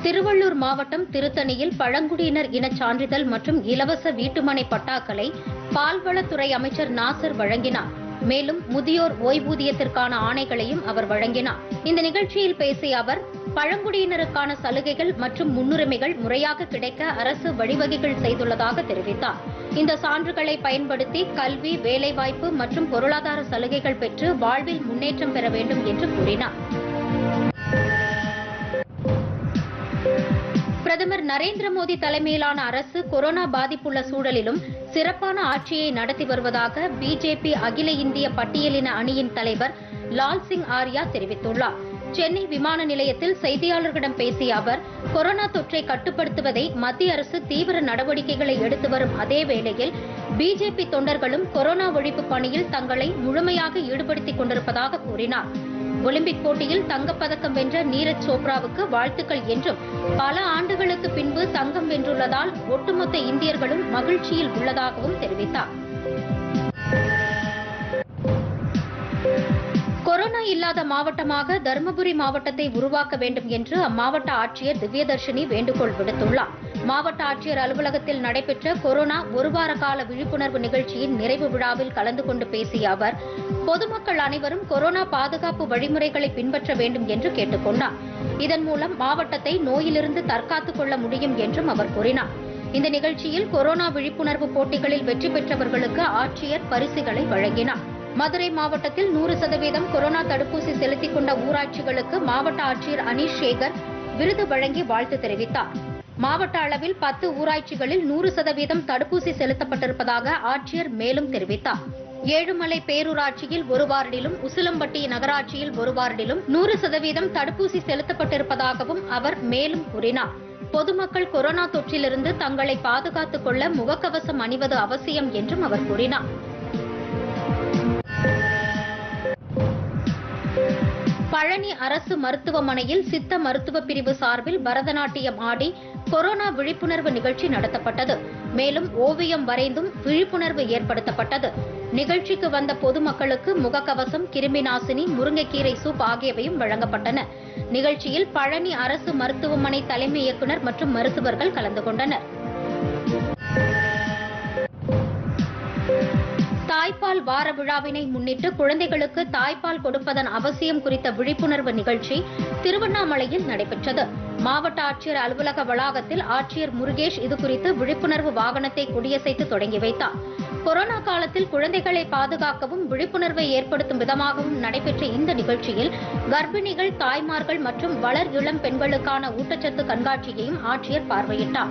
திருவள்ளூர் மாவட்டம் திருத்தணியில் பழங்குடியினர் இனச் சான்றிதழ் மற்றும் இலவச வீட்டுமனை பட்டாக்களை பால்வளத்துறை அமைச்சர் நாசர் வழங்கினார் மேலும் முதியோர் ஓய்வூதியத்திற்கான ஆணைகளையும் அவர் வழங்கினார் இந்த நிகழ்ச்சியில் பேசிய அவர் பழங்குடியினருக்கான சலுகைகள் மற்றும் முன்னுரிமைகள் முறையாக கிடைக்க அரசு வழிவகைகள் செய்துள்ளதாக தெரிவித்தார் இந்த சான்றுகளை பயன்படுத்தி கல்வி வேலைவாய்ப்பு மற்றும் பொருளாதார சலுகைகள் பெற்று வாழ்வில் முன்னேற்றம் பெற வேண்டும் என்று கூறினார் பிரதமர் நரேந்திர மோடி தலைமையிலான அரசு கொரோனா பாதிப்புள்ள சூழலிலும் சிறப்பான ஆட்சியை நடத்தி வருவதாக பிஜேபி அகில இந்திய பட்டியலின அணியின் தலைவர் லால் சிங் ஆர்யா தெரிவித்துள்ளார் சென்னை விமான நிலையத்தில் செய்தியாளர்களிடம் பேசிய அவர் கொரோனா தொற்றை கட்டுப்படுத்துவதை மத்திய அரசு தீவிர நடவடிக்கைகளை எடுத்து வரும் அதே வேளையில் பிஜேபி தொண்டர்களும் கொரோனா ஒழிப்பு பணியில் தங்களை முழுமையாக ஈடுபடுத்திக் கொண்டிருப்பதாக கூறினார் ஒலிம்பிக் போட்டியில் தங்கப்பதக்கம் வென்ற நீரஜ் சோப்ராவுக்கு வாழ்த்துக்கள் என்றும் பல ஆண்டுகளுக்கு பின்பு தங்கம் வென்றுள்ளதால் ஒட்டுமொத்த இந்தியர்களும் மகிழ்ச்சியில் உள்ளதாகவும் தெரிவித்தார் கொரோனா இல்லாத மாவட்டமாக தருமபுரி மாவட்டத்தை உருவாக்க வேண்டும் என்று அம்மாவட்ட ஆட்சியர் திவ்யதர்ஷினி வேண்டுகோள் விடுத்துள்ளார் மாவட்ட ஆட்சியர் அலுவலகத்தில் நடைபெற்ற கொரோனா ஒருவார கால விழிப்புணர்வு நிகழ்ச்சியின் நிறைவு விழாவில் கலந்து கொண்டு பேசிய அவர் பொதுமக்கள் அனைவரும் கொரோனா பாதுகாப்பு வழிமுறைகளை பின்பற்ற வேண்டும் என்று கேட்டுக் கொண்டார் இதன் மூலம் மாவட்டத்தை நோயிலிருந்து தற்காத்துக் கொள்ள முடியும் என்றும் அவர் கூறினார் இந்த நிகழ்ச்சியில் கொரோனா விழிப்புணர்வு போட்டிகளில் வெற்றி பெற்றவர்களுக்கு ஆட்சியர் பரிசுகளை வழங்கினார் மதுரை மாவட்டத்தில் நூறு சதவீதம் கொரோனா தடுப்பூசி செலுத்திக் கொண்ட ஊராட்சிகளுக்கு மாவட்ட ஆட்சியர் அனீஷ் சேகர் விருது வழங்கி வாழ்த்து தெரிவித்தார் மாவட்ட அளவில் பத்து ஊராட்சிகளில் நூறு சதவீதம் தடுப்பூசி செலுத்தப்பட்டிருப்பதாக ஆட்சியர் மேலும் தெரிவித்தார் ஏழுமலை பேரூராட்சியில் ஒரு வார்டிலும் உசிலம்பட்டி நகராட்சியில் ஒரு வார்டிலும் நூறு சதவீதம் தடுப்பூசி செலுத்தப்பட்டிருப்பதாகவும் அவர் மேலும் கூறினார் பொதுமக்கள் கொரோனா தொற்றிலிருந்து தங்களை பாதுகாத்துக் கொள்ள முகக்கவசம் அணிவது அவசியம் என்றும் அவர் கூறினார் பழனி அரசு மருத்துவமனையில் சித்த மருத்துவ பிரிவு சார்பில் பரதநாட்டியம் ஆடி கொரோனா விழிப்புணர்வு நிகழ்ச்சி நடத்தப்பட்டது மேலும் ஓவியம் வரைந்தும் விழிப்புணர்வு ஏற்படுத்தப்பட்டது நிகழ்ச்சிக்கு வந்த பொதுமக்களுக்கு முகக்கவசம் கிருமி நாசினி முருங்கைக்கீரை சூப் ஆகியவையும் வழங்கப்பட்டன நிகழ்ச்சியில் பழனி அரசு மருத்துவமனை தலைமை இயக்குநர் மற்றும் மருத்துவர்கள் கலந்து கொண்டனர் தாய்ப்பால் வார விழாவினை முன்னிட்டு குழந்தைகளுக்கு தாய்ப்பால் கொடுப்பதன் அவசியம் குறித்த விழிப்புணர்வு நிகழ்ச்சி திருவண்ணாமலையில் நடைபெற்றது மாவட்ட ஆட்சியர் அலுவலக வளாகத்தில் ஆட்சியர் முருகேஷ் இதுகுறித்து விழிப்புணர்வு வாகனத்தை கொடியசைத்து தொடங்கி வைத்தார் கொரோனா காலத்தில் குழந்தைகளை பாதுகாக்கவும் விழிப்புணர்வை ஏற்படுத்தும் விதமாகவும் நடைபெற்ற இந்த நிகழ்ச்சியில் கர்ப்பிணிகள் தாய்மார்கள் மற்றும் வளர் இளம் பெண்களுக்கான ஊட்டச்சத்து கண்காட்சியையும் ஆட்சியர் பார்வையிட்டார்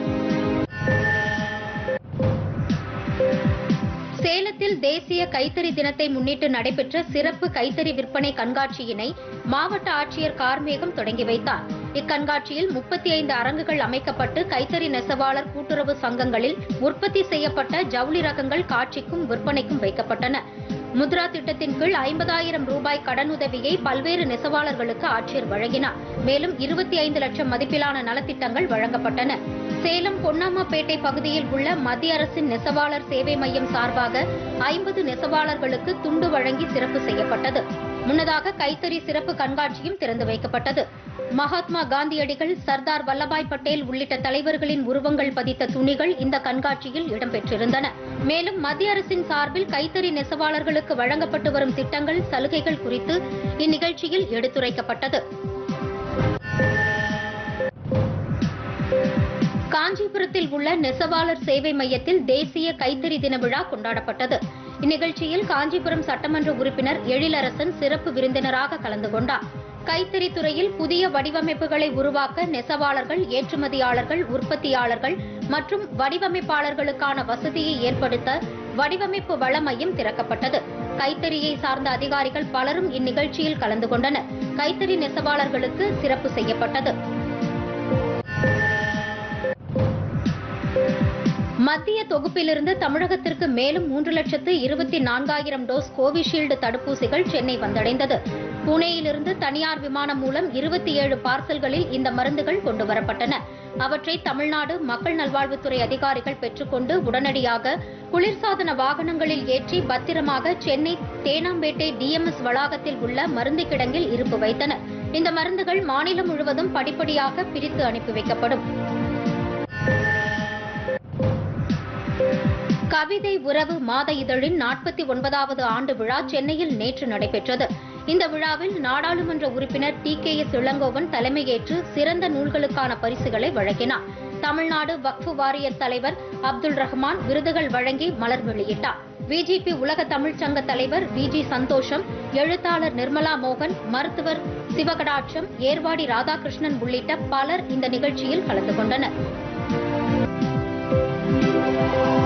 சேலத்தில் தேசிய கைத்தறி தினத்தை முன்னிட்டு நடைபெற்ற சிறப்பு கைத்தறி விற்பனை கண்காட்சியினை மாவட்ட ஆட்சியர் கார்மேகம் தொடங்கி வைத்தார் இக்கண்காட்சியில் முப்பத்தி ஐந்து அரங்குகள் அமைக்கப்பட்டு கைத்தறி நெசவாளர் கூட்டுறவு சங்கங்களில் உற்பத்தி செய்யப்பட்ட ஜவுளி ரகங்கள் காட்சிக்கும் விற்பனைக்கும் வைக்கப்பட்டன முத்ரா திட்டத்தின் கீழ் ஐம்பதாயிரம் ரூபாய் கடனுதவியை பல்வேறு நெசவாளர்களுக்கு ஆட்சியர் வழங்கினார் மேலும் இருபத்தி ஐந்து லட்சம் மதிப்பிலான நலத்திட்டங்கள் வழங்கப்பட்டன சேலம் பொன்னம்மாப்பேட்டை பகுதியில் உள்ள மத்திய அரசின் நெசவாளர் சேவை மையம் சார்பாக ஐம்பது நெசவாளர்களுக்கு துண்டு வழங்கி சிறப்பு செய்யப்பட்டது முன்னதாக கைத்தறி சிறப்பு கண்காட்சியும் திறந்து வைக்கப்பட்டது மகாத்மா காந்தியடிகள் சர்தார் வல்லபாய் பட்டேல் உள்ளிட்ட தலைவர்களின் உருவங்கள் பதித்த துணிகள் இந்த கண்காட்சியில் இடம்பெற்றிருந்தன மேலும் மத்திய அரசின் சார்பில் கைத்தறி நெசவாளர்களுக்கு வழங்கப்பட்டு வரும் திட்டங்கள் சலுகைகள் குறித்து இந்நிகழ்ச்சியில் எடுத்துரைக்கப்பட்டது காஞ்சிபுரத்தில் உள்ள நெசவாளர் சேவை மையத்தில் தேசிய கைத்தறி தின விழா கொண்டாடப்பட்டது இந்நிகழ்ச்சியில் காஞ்சிபுரம் சட்டமன்ற உறுப்பினர் எழிலரசன் சிறப்பு விருந்தினராக கலந்து கொண்டார் கைத்தறி துறையில் புதிய வடிவமைப்புகளை உருவாக்க நெசவாளர்கள் ஏற்றுமதியாளர்கள் உற்பத்தியாளர்கள் மற்றும் வடிவமைப்பாளர்களுக்கான வசதியை ஏற்படுத்த வடிவமைப்பு வள மையம் திறக்கப்பட்டது கைத்தறியை சார்ந்த அதிகாரிகள் பலரும் இந்நிகழ்ச்சியில் கலந்து கொண்டனர் கைத்தறி நெசவாளர்களுக்கு சிறப்பு செய்யப்பட்டது மத்திய தொகுப்பிலிருந்து தமிழகத்திற்கு மேலும் மூன்று லட்சத்து இருபத்தி நான்காயிரம் டோஸ் கோவிஷீல்டு தடுப்பூசிகள் சென்னை வந்தடைந்தது புனேயிலிருந்து தனியார் விமானம் மூலம் இருபத்தி ஏழு பார்சல்களில் இந்த மருந்துகள் கொண்டுவரப்பட்டன அவற்றை தமிழ்நாடு மக்கள் நல்வாழ்வுத்துறை அதிகாரிகள் பெற்றுக்கொண்டு உடனடியாக குளிர்சாதன வாகனங்களில் ஏற்றி பத்திரமாக சென்னை தேனாம்பேட்டை டிஎம்எஸ் வளாகத்தில் உள்ள மருந்து கிடங்கில் இருப்பு வைத்தனர் இந்த மருந்துகள் மாநிலம் முழுவதும் படிப்படியாக பிரித்து அனுப்பி வைக்கப்படும் கவிதை உறவு மாத இதழின் நாற்பத்தி ஒன்பதாவது ஆண்டு விழா சென்னையில் நேற்று நடைபெற்றது இந்த விழாவில் நாடாளுமன்ற உறுப்பினர் டி கே எஸ் இளங்கோவன் தலைமையேற்று சிறந்த நூல்களுக்கான பரிசுகளை வழங்கினார் தமிழ்நாடு வக்ஃபு வாரிய தலைவர் அப்துல் ரஹ்மான் விருதுகள் வழங்கி மலர் வெளியிட்டார் பிஜேபி உலக தமிழ்ச் சங்க தலைவர் வி ஜி சந்தோஷம் எழுத்தாளர் நிர்மலா மோகன் மருத்துவர் சிவகடாட்சம் ஏர்வாடி ராதாகிருஷ்ணன் உள்ளிட்ட பலர் இந்த நிகழ்ச்சியில் கலந்து கொண்டனர்